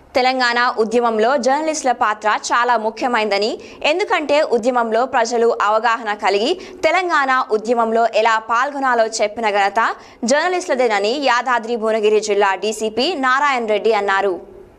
తెలంగాణ ఉద్యమంలో జర్నలిస్టుల పాత్ర చాలా ముఖ్యమైనదని ఎందుకంటే ఉద్యమంలో ప్రజలు అవగాహన కలిగి తెలంగాణ ఉద్యమంలో ఎలా పాల్గొనాలో చెప్పిన ఘనత జర్నలిస్టులదేనని యాదాద్రి భువనగిరి జిల్లా డీసీపీ నారాయణ రెడ్డి అన్నారు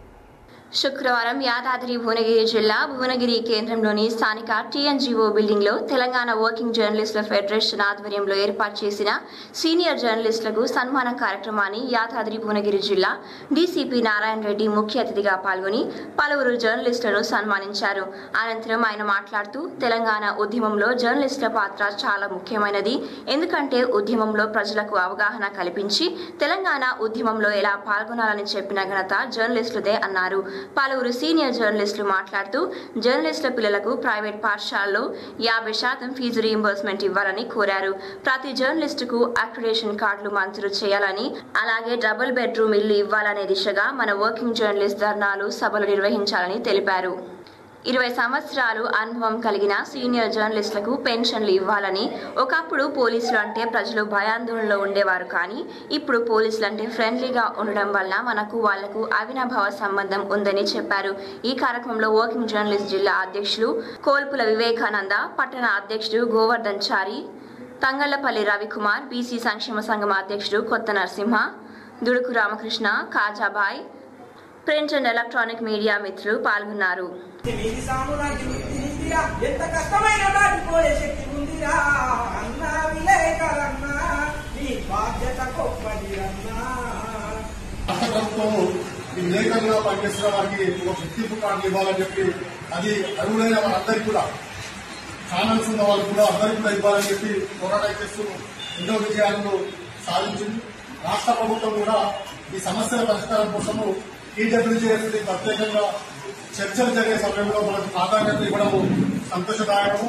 శుక్రవారం యాదాద్రి భువనగిరి జిల్లా భువనగిరి కేంద్రంలోని స్థానిక టీఎన్జీఓ బిల్డింగ్లో తెలంగాణ వర్కింగ్ జర్నలిస్టుల ఫెడరేషన్ ఆధ్వర్యంలో ఏర్పాటు చేసిన సీనియర్ జర్నలిస్టులకు సన్మాన కార్యక్రమాన్ని యాదాద్రి భువనగిరి జిల్లా డీసీపీ నారాయణ రెడ్డి ముఖ్య అతిథిగా పాల్గొని పలువురు జర్నలిస్టులను సన్మానించారు అనంతరం ఆయన మాట్లాడుతూ తెలంగాణ ఉద్యమంలో జర్నలిస్టుల పాత్ర చాలా ముఖ్యమైనది ఎందుకంటే ఉద్యమంలో ప్రజలకు అవగాహన కల్పించి తెలంగాణ ఉద్యమంలో ఎలా పాల్గొనాలని చెప్పిన ఘనత జర్నలిస్టులదే అన్నారు పలువురు సీనియర్ జర్నలిస్టులు మాట్లాడుతూ జర్నలిస్టుల పిల్లలకు ప్రైవేట్ పాఠశాలలో యాభై శాతం ఫీజు రీయింబర్స్మెంట్ ఇవ్వాలని కోరారు ప్రతి జర్నలిస్టుకు అక్రిడేషన్ కార్డులు మంజూరు చేయాలని అలాగే డబుల్ బెడ్రూమ్ ఇల్లు ఇవ్వాలనే దిశగా మన వర్కింగ్ జర్నలిస్ట్ ధర్నాలు సభలు నిర్వహించాలని తెలిపారు ఇరవై సంవత్సరాలు అనుభవం కలిగిన సీనియర్ జర్నలిస్టులకు పెన్షన్లు ఇవ్వాలని ఒకప్పుడు పోలీసులు అంటే ప్రజలు భయాందోళనలో ఉండేవారు కానీ ఇప్పుడు పోలీసులు అంటే ఫ్రెండ్లీగా ఉండడం వల్ల మనకు వాళ్లకు అవినాభావ సంబంధం ఉందని చెప్పారు ఈ కార్యక్రమంలో వర్కింగ్ జర్నలిస్ట్ జిల్లా అధ్యక్షులు కోల్పుల వివేకానంద పట్టణ అధ్యక్షుడు గోవర్ధన్ చారి తంగళ్లపల్లి రవికుమార్ బీసీ సంక్షేమ సంఘం అధ్యక్షుడు కొత్త Narasimha Duduku Ramakrishna Kajabai print and electronic media మిత్రులు పాల్గొన్నారు నీతి సామ్రాజ్యం నీతిరా ఎంత కష్టమైన దాటిపోయే శక్తి ఉందిరా అన్న విలేకరన్నా నీ బాధ్యత గొప్పదిరన్నా రాష్ట్ర ప్రభుత్వం ఈ విలేకరులుగా పనిచేస్తున్న వారికి ఒక గుర్తింపు కార్డు ఇవ్వాలని చెప్పి అది అర్హులైన వారందరికీ కూడా ఛానల్స్ ఉన్న వాళ్ళు కూడా అందరికీ కూడా ఇవ్వాలని చెప్పి పోరాటం చేస్తూ ఎన్నో విజయాలను సాధించింది రాష్ట్ర ప్రభుత్వం కూడా ఈ సమస్యల పరిష్కారం కోసము ఈడబ్ల్యూజేఎస్ ప్రత్యేకంగా చర్చలు జరిగే సమయంలో మనకు ప్రాధాన్యత ఇవ్వడం సంతోషదాయకము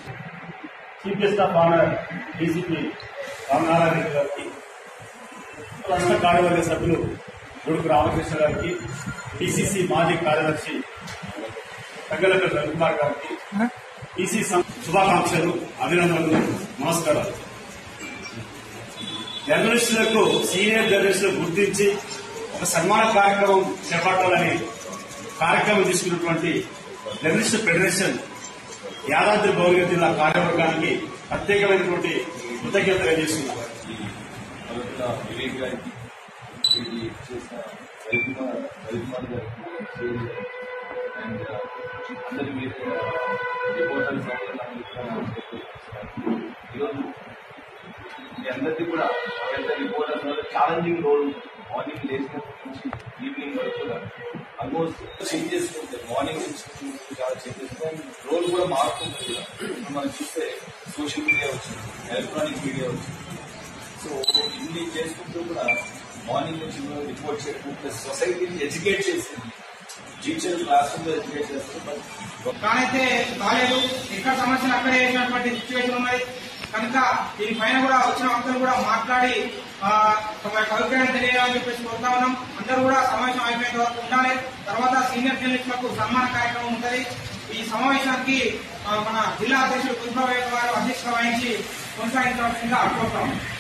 chief guest of honour DCP Ramanarayana Reddy గారికి రాష్ట్ర కార్యవర్గ సభ్యులు గుడుకు రామకృష్ణ గారికి డిసిసి మాజీ కార్యదర్శి తగ్గలక రవికుమార్ గారికి ఈసీ శుభాకాంక్షలు అభినందనలు నమస్కారాలు జర్నలిస్టులకు సీనియర్ జర్నలిస్టులు గుర్తించి ఒక సన్మాన కార్యక్రమం చేపట్టాలని కార్యక్రమం తీసుకున్నటువంటి జర్నలిస్ట్ ఫెడరేషన్ యాదాద్రి భువనగిరి జిల్లా కార్యవర్గానికి ప్రత్యేకమైనటువంటి కృతజ్ఞత తెలియజేస్తున్నాను మొదట వివేక్ గారికి ఇది చేసిన రవికుమార్ రవికుమార్ గారికి సేవ్ అండ్ అందరి మీద రిపోర్టర్స్ ఈరోజు మీ అందరికీ కూడా పెద్ద రిపోర్టర్స్ వల్ల ఛాలెంజింగ్ రోల్ ఉంటుంది మార్నింగ్ లేచినప్పటి నుంచి ఈవినింగ్ వరకు కూడా ఆల్మోస్ట్ చేంజెస్ ఉంటాయి మార్నింగ్ నుంచి చాలా చేంజెస్ రోల్ కూడా మారుతుంటుంది కూడా ఇప్పుడు మనం చూస్తే సోషల్ మీడియా వచ్చింది ఎలక్ట్రానిక్ మీడియా వచ్చింది సో ఇన్ని చేసుకుంటూ కూడా మార్నింగ్ నుంచి రిపోర్ట్ చేయడం ప్లస్ సొసైటీని ఎడ్యుకేట్ చేసింది టీచర్ క్లాస్ రూమ్ లో ఎడ్యుకేట్ చేస్తారు బట్ కానైతే కాలేదు ఎక్కడ సమస్యలు అక్కడే వేసినటువంటి సిచ్యువేషన్ ఉన్నది కనుక దీనిపైన కూడా వచ్చిన వక్తలు కూడా మాట్లాడి ఆ, తమ యొక్క అభిప్రాయం తెలియాలని చెప్పేసి కోరుతా ఉన్నాం అందరూ కూడా సమావేశం అయిపోయేంత వరకు ఉండాలి తర్వాత సీనియర్ జర్నలిస్టులకు సన్మాన కార్యక్రమం ఉంటుంది ఈ సమావేశానికి ఆ, మన జిల్లా అధ్యక్షుడు కుటుంబ గారు అధ్యక్షత వహించి కొనసాగించవలసిందిగా కోరుతాం